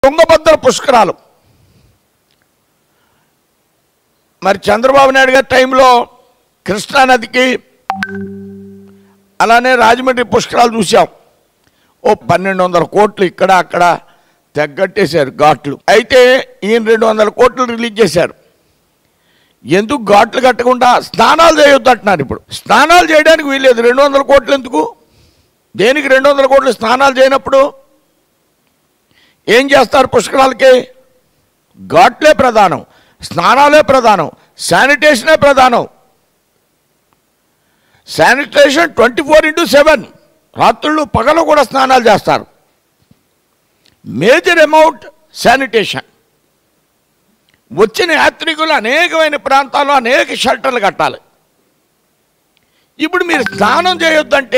తుంగభద్ర పుష్కరాలు మరి చంద్రబాబు నాయుడు గారి టైంలో కృష్ణానదికి అలానే రాజమండ్రి పుష్కరాలు చూసాం ఓ పన్నెండు వందల కోట్లు ఇక్కడ అక్కడ తెగ్గట్టేశారు ఘాట్లు అయితే ఈయన రెండు వందల కోట్లు రిలీజ్ చేశారు ఎందుకు ఘాట్లు కట్టకుండా స్నానాలు చేయొద్దు అంటున్నారు ఇప్పుడు స్నానాలు చేయడానికి వీల్లేదు రెండు వందల కోట్లు ఎందుకు దేనికి రెండు వందల కోట్లు స్నానాలు చేయనప్పుడు ఏం చేస్తారు పుష్కరాలకి ఘాట్లే ప్రధానం స్నానాలే ప్రధానం శానిటేషనే ప్రధానం sanitation twenty four into seven రాత్రుళ్ళు పగలు కూడా స్నానాలు చేస్తారు మేజర్ అమౌంట్ శానిటేషన్ వచ్చిన యాత్రికులు అనేకమైన ప్రాంతాల్లో అనేక షెల్టర్లు కట్టాలి ఇప్పుడు మీరు స్నానం చేయొద్దంటే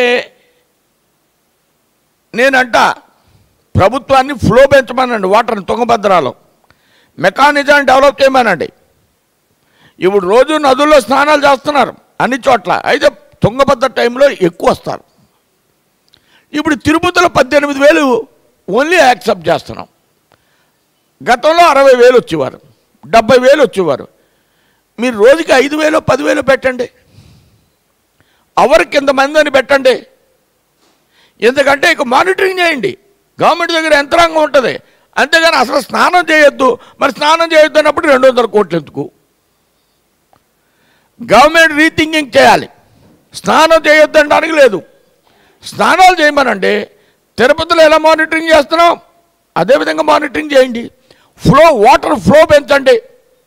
నేనంట ప్రభుత్వాన్ని ఫ్లో పెంచమనండి వాటర్ని తుంగభద్రాలో మెకానిజాన్ని డెవలప్ చేయమనండి ఇప్పుడు రోజు నదుల్లో స్నానాలు చేస్తున్నారు అన్ని చోట్ల అయితే తుంగభద్ర టైంలో ఎక్కువ వస్తారు ఇప్పుడు తిరుపతిలో పద్దెనిమిది వేలు ఓన్లీ యాక్సెప్ట్ చేస్తున్నాం గతంలో అరవై వేలు వచ్చేవారు డెబ్బై వేలు వచ్చేవారు మీరు రోజుకి ఐదు వేలు పదివేలు పెట్టండి అవర్ కింద మంది అని పెట్టండి ఎందుకంటే ఇక మానిటరింగ్ చేయండి గవర్నమెంట్ దగ్గర యంత్రాంగం ఉంటుంది అంతేగాని అసలు స్నానం చేయొద్దు మరి స్నానం చేయొద్దు అన్నప్పుడు రెండు వందల కోట్లు ఎందుకు గవర్నమెంట్ రీథింకింగ్ చేయాలి స్నానం చేయొద్దు అనడానికి లేదు స్నానాలు చేయమనండి తిరుపతిలో ఎలా మానిటరింగ్ చేస్తున్నాం అదేవిధంగా మానిటరింగ్ చేయండి ఫ్లో వాటర్ ఫ్లో పెంచండి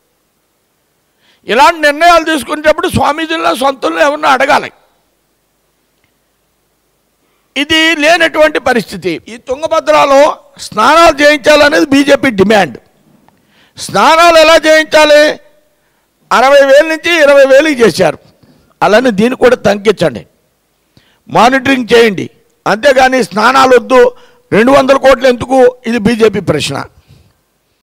ఇలాంటి నిర్ణయాలు తీసుకునేటప్పుడు స్వామీజీల్లో సొంతంలో ఎవరన్నా అడగాలి ఇది లేనటువంటి పరిస్థితి ఈ తుంగభద్రలో స్నానాలు చేయించాలనేది బీజేపీ డిమాండ్ స్నానాలు ఎలా చేయించాలి అరవై వేల నుంచి ఇరవై వేలకి చేశారు అలానే దీన్ని కూడా తగ్గించండి మానిటరింగ్ చేయండి అంతేగాని స్నానాలు వద్దు రెండు వందల కోట్లు ఎందుకు ఇది బీజేపీ ప్రశ్న